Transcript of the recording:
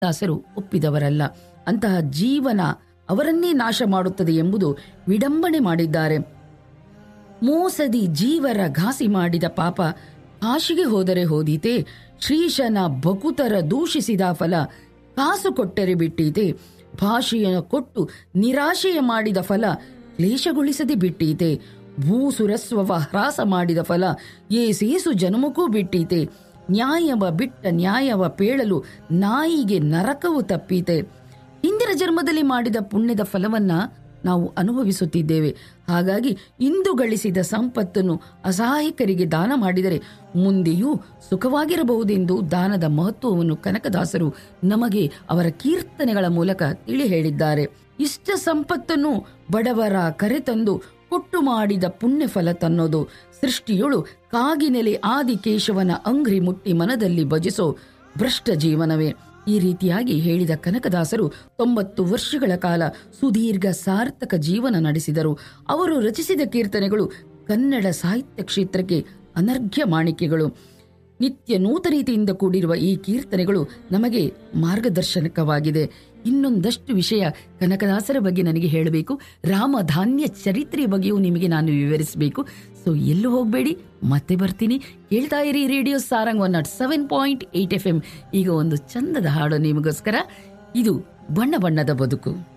ದಾಸರು ಒಪ್ಪಿದವರಲ್ಲ ಅಂತಹ ಜೀವನ ಅವರನ್ನೇ ನಾಶ ಮಾಡುತ್ತದೆ ಎಂಬುದು ವಿಡಂಬನೆ ಮಾಡಿದ್ದಾರೆ ಮೋಸದಿ ಜೀವರ ಘಾಸಿ ಮಾಡಿದ ಪಾಪ ಕಾಶಿಗೆ ಹೋದರೆ ಹೋದೀತೆ ಶ್ರೀಶನ ಬಕುತರ ದೂಷಿಸಿದ ಫಲ ಕಾಸು ಕೊಟ್ಟರೆ ಬಿಟ್ಟೀತೆ ಭಾಷೆಯ ಕೊಟ್ಟು ನಿರಾಶೆಯ ಮಾಡಿದ ಫಲ ಕ್ಲೇಶಗೊಳಿಸದೆ ಬಿಟ್ಟೀತೆ ಭೂಸುರಸ್ವವ ಹ್ರಾಸ ಮಾಡಿದ ಫಲ ಏಸೇಸು ಜನ್ಮಕ್ಕೂ ಬಿಟ್ಟೀತೆ ನ್ಯಾಯವ ಬಿಟ್ಟ ನ್ಯಾಯವ ಪೇಳಲು ನಾಯಿಗೆ ನರಕವು ತಪ್ಪೀತೆ ಹಿಂದಿನ ಜನ್ಮದಲ್ಲಿ ಮಾಡಿದ ಪುಣ್ಯದ ಫಲವನ್ನ ನಾವು ಅನುಭವಿಸುತ್ತಿದ್ದೇವೆ ಹಾಗಾಗಿ ಇಂದು ಗಳಿಸಿದ ಸಂಪತ್ತನ್ನು ಅಸಹಾಯಕರಿಗೆ ದಾನ ಮಾಡಿದರೆ ಮುಂದೆಯೂ ಸುಖವಾಗಿರಬಹುದೆಂದು ದಾನದ ಮಹತ್ವವನ್ನು ಕನಕದಾಸರು ನಮಗೆ ಅವರ ಕೀರ್ತನೆಗಳ ಮೂಲಕ ತಿಳಿ ಹೇಳಿದ್ದಾರೆ ಇಷ್ಟ ಸಂಪತ್ತನ್ನು ಬಡವರ ಕರೆತಂದು ಕೊಟ್ಟು ಮಾಡಿದ ಪುಣ್ಯ ಫಲ ತನ್ನೋದು ಸೃಷ್ಟಿಯೊಳು ಕಾಗಿನೆಲೆ ಆದಿಕೇಶವನ ಅಂಗ್ರಿ ಮುಟ್ಟಿ ಮನದಲ್ಲಿ ಭಜಿಸೋ ಭ್ರಷ್ಟ ಜೀವನವೇ ಈ ರೀತಿಯಾಗಿ ಹೇಳಿದ ಕನಕದಾಸರು ತೊಂಬತ್ತು ವರ್ಷಗಳ ಕಾಲ ಸುದೀರ್ಘ ಸಾರ್ಥಕ ಜೀವನ ನಡೆಸಿದರು ಅವರು ರಚಿಸಿದ ಕೀರ್ತನೆಗಳು ಕನ್ನಡ ಸಾಹಿತ್ಯ ಕ್ಷೇತ್ರಕ್ಕೆ ಅನರ್ಘ್ಯ ಮಾಣಿಕೆಗಳು ನಿತ್ಯ ನೂತನತೆಯಿಂದ ಕೂಡಿರುವ ಈ ಕೀರ್ತನೆಗಳು ನಮಗೆ ಮಾರ್ಗದರ್ಶನಕವಾಗಿದೆ ಇನ್ನೊಂದಷ್ಟು ವಿಷಯ ಕನಕದಾಸರ ಬಗ್ಗೆ ನನಗೆ ಹೇಳಬೇಕು ರಾಮಧಾನ್ಯ ಚರಿತ್ರೆಯ ಬಗ್ಗೆಯೂ ನಿಮಗೆ ನಾನು ವಿವರಿಸಬೇಕು ಸೊ ಎಲ್ಲೂ ಹೋಗಬೇಡಿ ಮತ್ತೆ ಬರ್ತೀನಿ ಕೇಳ್ತಾ ಇರಿ radio Sarang one naught seven point eight F M ಈಗ ಒಂದು ಚಂದದ ಹಾಡು ನಿಮಗೋಸ್ಕರ ಇದು ಬಣ್ಣ ಬಣ್ಣದ ಬದುಕು